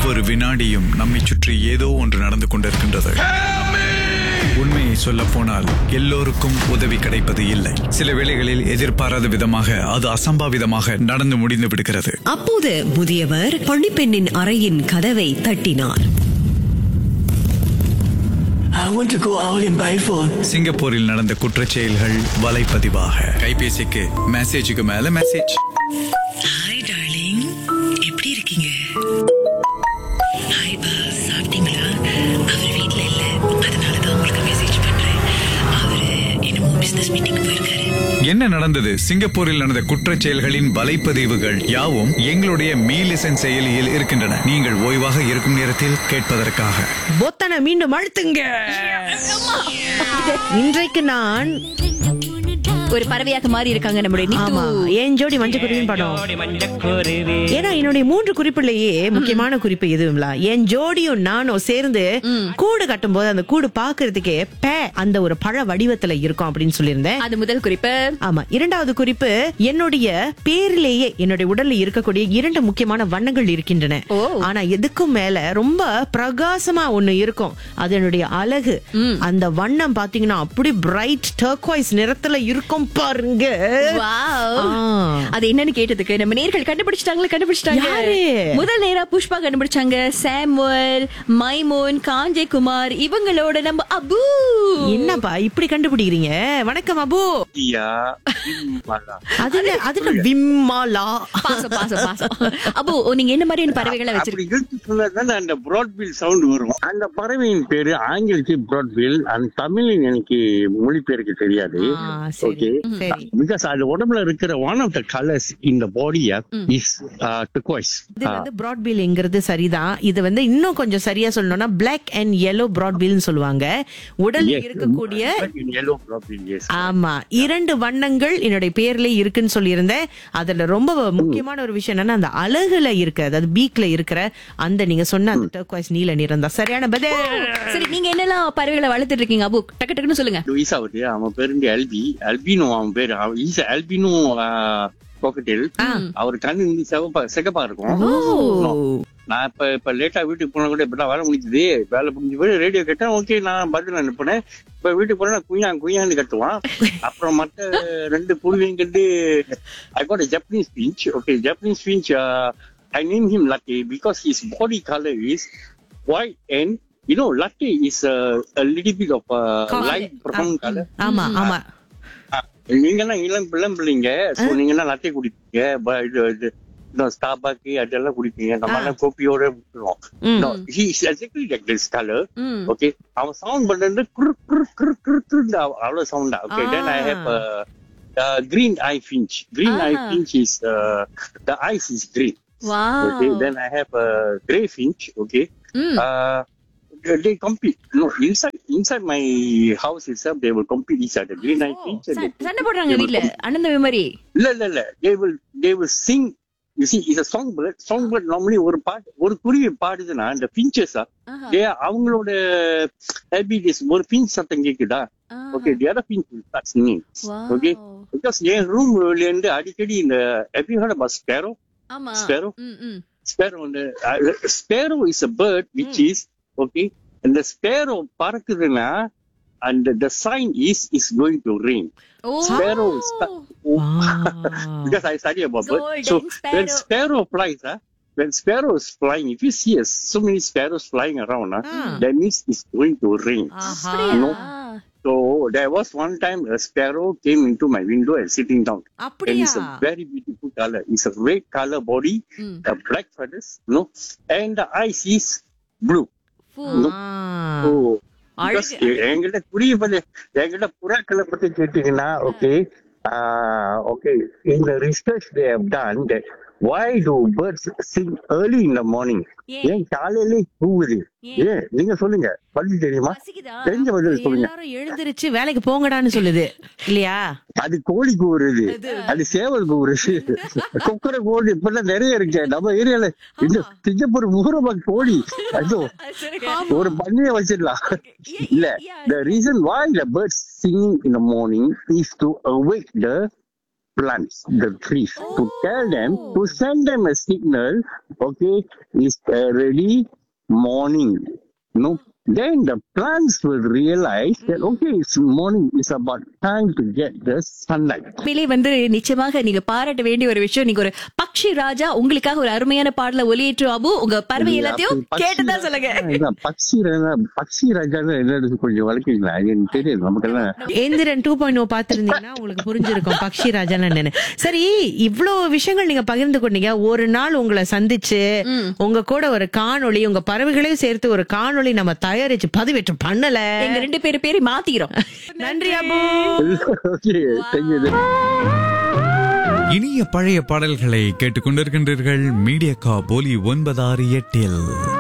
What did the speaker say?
ஒவ்வொரு வினாடியும் நம்மை சுற்றி ஏதோ ஒன்று நடந்து கொண்டிருக்கின்றது உண்மையை சொல்ல போனால் எல்லோருக்கும் உதவி கிடைப்பது இல்லை சில வேளைகளில் எதிர்பாராத விதமாக அது அசம்பாவிதமாக நடந்து முடிந்து விடுகிறது அப்போது முதியவர் பணிப்பெண்ணின் அறையின் கதவை தட்டினார் I want to go out in my phone. சிங்கப்பூரில் நடந்த குற்றச் செயல்கள் வலைப்பதிவாக கைபேசிக்கு மெசேஜுக்கு மேல மெசேஜ் ஹாய் டார்லிங் எப்படி இருக்கீங்க ஹாய் பா சாப்பிட்டீங்களா அவர் வீட்ல இல்ல அதனால தான் உங்களுக்கு மெசேஜ் பண்றேன் அவரு என்னமோ பிசினஸ் மீட்டிங் போயிருக்காரு என்ன நடந்தது சிங்கப்பூரில் நடந்த குற்றச் செயல்களின் வலைப்பதிவுகள் யாவும் எங்களுடைய மீலிசன் செயலியில் இருக்கின்றன நீங்கள் ஓய்வாக இருக்கும் நேரத்தில் கேட்பதற்காக பொத்தனை மீண்டும் அழுத்துங்க இன்றைக்கு நான் ஒரு பறவையாக மாறி இருக்காங்க நம்முடைய ஆமா நித்து என் ஜோடி மஞ்சள் குருவின் படம் ஏன்னா என்னுடைய மூன்று குறிப்புலயே முக்கியமான குறிப்பு எதுவும்ல என் ஜோடியும் நானும் சேர்ந்து கூடு கட்டும் போது அந்த கூடு பாக்குறதுக்கே பே அந்த ஒரு பழ வடிவத்துல இருக்கும் அப்படின்னு சொல்லியிருந்தேன் அது முதல் குறிப்பு ஆமா இரண்டாவது குறிப்பு என்னுடைய பேரிலேயே என்னுடைய உடல்ல இருக்கக்கூடிய இரண்டு முக்கியமான வண்ணங்கள் இருக்கின்றன ஓ. ஆனா எதுக்கும் மேல ரொம்ப பிரகாசமா ஒண்ணு இருக்கும் அது என்னுடைய அழகு அந்த வண்ணம் பாத்தீங்கன்னா அப்படி பிரைட் டர்க்வைஸ் நிறத்துல இருக்கும் பாருங்க வாவ். ஆ. அது என்னன்னு கேட்டதுக்கு நம்ம நேர்கள் கண்டுபிடிச்சிட்டாங்களா கண்டுபிடிச்சிட்டாங்க யாரு? முதல் நேரா புஷ்பா கண்டுபிடிச்சாங்க சாமுவல் மைமோன் காஞ்சே குமார் இவங்களோட நம்ம அபு என்னப்பா இப்படி கண்டுபிடிக்கிறீங்க வணக்கம் அபு Iya, Bimbala. அதுல அதுல விம்மாலா பாசம் பாசம் பாசம் அபு நீங்க என்ன மாதிரியான பறவைகளை அப்படி வச்சிருக்கீங்க இழுத்து சொன்னதுனால அந்த ப்ராட்பில் சவுண்ட் வரும் அந்த பறவையின் பேரு ஆங்கிலத்தில் ப்ராட்பில் அந்த தமிழில் எனக்கு மொழிபெயர்க்க தெரியாது ஆ, சரி ஓகே சரி பிகாஸ் அது உடம்புல இருக்கிற ஒன் ஆஃப் த கலர்ஸ் இந்த பாடி இஸ் turquoise இது வந்து பிராட்பீல்ங்கிறது சரிதான் இது வந்து இன்னும் கொஞ்சம் சரியா சொல்லணும்னா பிளாக் அண்ட் yellow பிராட்பீல்னு சொல்லுவாங்க உடல்ல Yes. இருக்கக்கூடிய yellow broadbill yes ஆமா இரண்டு வண்ணங்கள் என்னுடைய பேர்ல இருக்குன்னு சொல்லியிருந்தேன் அதுல ரொம்ப முக்கியமான ஒரு விஷயம் என்னன்னா அந்த அழகுல இருக்க அதாவது பீக்ல இருக்கிற அந்த நீங்க சொன்ன அந்த டர்க்வைஸ் நீல நிறம் தான் சரியான பதில் சரி நீங்க என்னெல்லாம் பறவைகளை வளர்த்துட்டு இருக்கீங்க அபு டக்கு டக்குன்னு சொல்லுங்க லூயிஸ் ஆகுது அவன் பேரு வந்து எல்பி அல்பினோ அவன் பேரு இஸ் அல்பினோ பாக்கெட்டில் அவர் கண்ணு வந்து சிவப்பா சிகப்பா இருக்கும் ஓ நான் இப்ப இப்ப லேட்டா வீட்டுக்கு போனா கூட இப்பதான் வேலை முடிஞ்சது வேலை முடிஞ்சு போய் ரேடியோ கேட்டேன் ஓகே நான் பதில் அனுப்புனேன் இப்ப வீட்டுக்கு போனா குய்யா குய்யான்னு கட்டுவான் அப்புறம் மத்த ரெண்டு குருவியும் கண்டு I got Japanese finch okay Japanese finch I name him Lucky because his body colour is white and you know Lucky is a little bit of uh, light brown color ஆமா ஆமா நீங்க எல்லாம் இளம் இளம் பிள்ளைங்க சோ நீங்க எல்லாம் லட்டை குடிப்பீங்க ப- இது இது ஸ்டாபாக்கு அதெல்லாம் குடிப்பீங்க நம்ம எல்லாம் கோப்பியோட விட்டுருவோம் ம். No, he is exactly like this color. ம். Okay. அவன் சவுண்ட் பண்றது குரு குரு குரு குரு குருன்னு அவ- அவ்வளவு சவுண்டா okay then I have green eye finch green eye Ah. Finch is the eyes is green wow. Okay then I have grey finch okay ம். they compete no inside inside my house itself they will compete each other green eye finch and ச- they- சண்டை போடுறாங்க they will வீட்ல அண்ணன் தம்பி மாதிரி இல்ல இல்ல இல்ல they will they will sing you see it's a song bird song bird normally ஒரு பாட்டு ஒரு குருவி பாடுதுன்னா இந்த பிஞ்சஸ் ஆஹா. அவங்களோட ஹேபிடிஸ் ஒரு பிஞ்ச் சத்தம் கேக்குதா ஆஹா. Okay the other finch will start singing Wow. okay because என் ரூம்ல இருந்து அடிக்கடி இந்த have you heard about sparrow ஆமா Sparrow? ம், ம். sparrow வந்து uh, sparrow is a bird which is okay and the sparrow பறக்குதுன்னா and the sign is is going to rain O. sparrow is Wow. because I study about bird. Golden So sparrow. when sparrow flies, huh, when sparrow is flying, if you see uh, so many sparrows flying around, huh, Ah. that means it's going to rain. Aha. No. So there was one time a sparrow came into my window and sitting down. And அப்படியா it's a very beautiful color. It's a red color body, Mm. a black feathers, no, and the eyes is blue. Foo. No. Ah. So because அழகு. என்கிட்ட புரிய பத்தி என்கிட்ட புறாக்களை பத்தி கேட்டீங்கன்னா okay okay இந்த research they have done that why do birds sing early in the morning ஏன்? ஏன் காலையிலே கூவுது ஏன்? ஏன் நீங்க சொல்லுங்க பதில் தெரியுமா பசிக்குதா? தெரிஞ்ச பதில் சொல்லுங்க எல்லாரும் எழுந்திருச்சு வேலைக்கு போங்கடான்னு சொல்லுது இல்லையா அது கோழி கூவுறது அது சேவல் கூவுறது கொக்கர கோழி இப்பெல்லாம் நிறைய இருக்கு நம்ம ஏரியால இந்த சிங்கப்பூர் ஊரமா கோழி ஐயோ ஒரு பண்ணிய வச்சிடலாம் இல்ல yeah. the reason why the birds sing in the morning is to awake the plants, the trees, to tell them, to send them a signal, okay, it's already morning. No, then the plants will realize that, okay, it's morning, it's about time to get the sunlight. உண்மையிலே வந்து நிச்சயமாக நீங்க பாராட்ட வேண்டிய ஒரு விஷயம் நீங்க ஒரு பக்ஷி ராஜா உங்களுக்காக ஒரு அருமையான பாடல ஒலியேற்று அபு உங்க பறவை எல்லாத்தையும் பக்ஷி கேட்டுதான் சொல்லுங்க ராஜா- இதான், பக்ஷி ராஜா பக்ஷி ராஜான்னு என்னது கொஞ்சம் வளர்க்குறீங்களா எனக்கு தெரியாது நமக்கெல்லாம் எந்திரன் டூ பாயிண்ட் ஓ பாத்திருந்தீங்கன்னா உங்களுக்கு புரிஞ்சிருக்கும் பக்ஷி ராஜான்னு என்னன்னு சரி இவ்ளோ விஷயங்கள் நீங்க பகிர்ந்து கொண்டீங்க ஒரு நாள் உங்களை சந்திச்சு உங்க கூட ஒரு காணொளி உங்க பறவைகளையும் சேர்த்து ஒரு காணொளி நம்ம தயாரிச்சு பதிவேற்றம் பண்ணல எங்க ரெண்டு பேரு பேரை மாத்திக்கிறோம் நன்றி அபு ஓகே தேங்க்யூ இனிய பழைய பாடல்களை கேட்டுக்கொண்டிருக்கின்றீர்கள் மீடியா கா போலி ஒன்பதாறு எட்டில்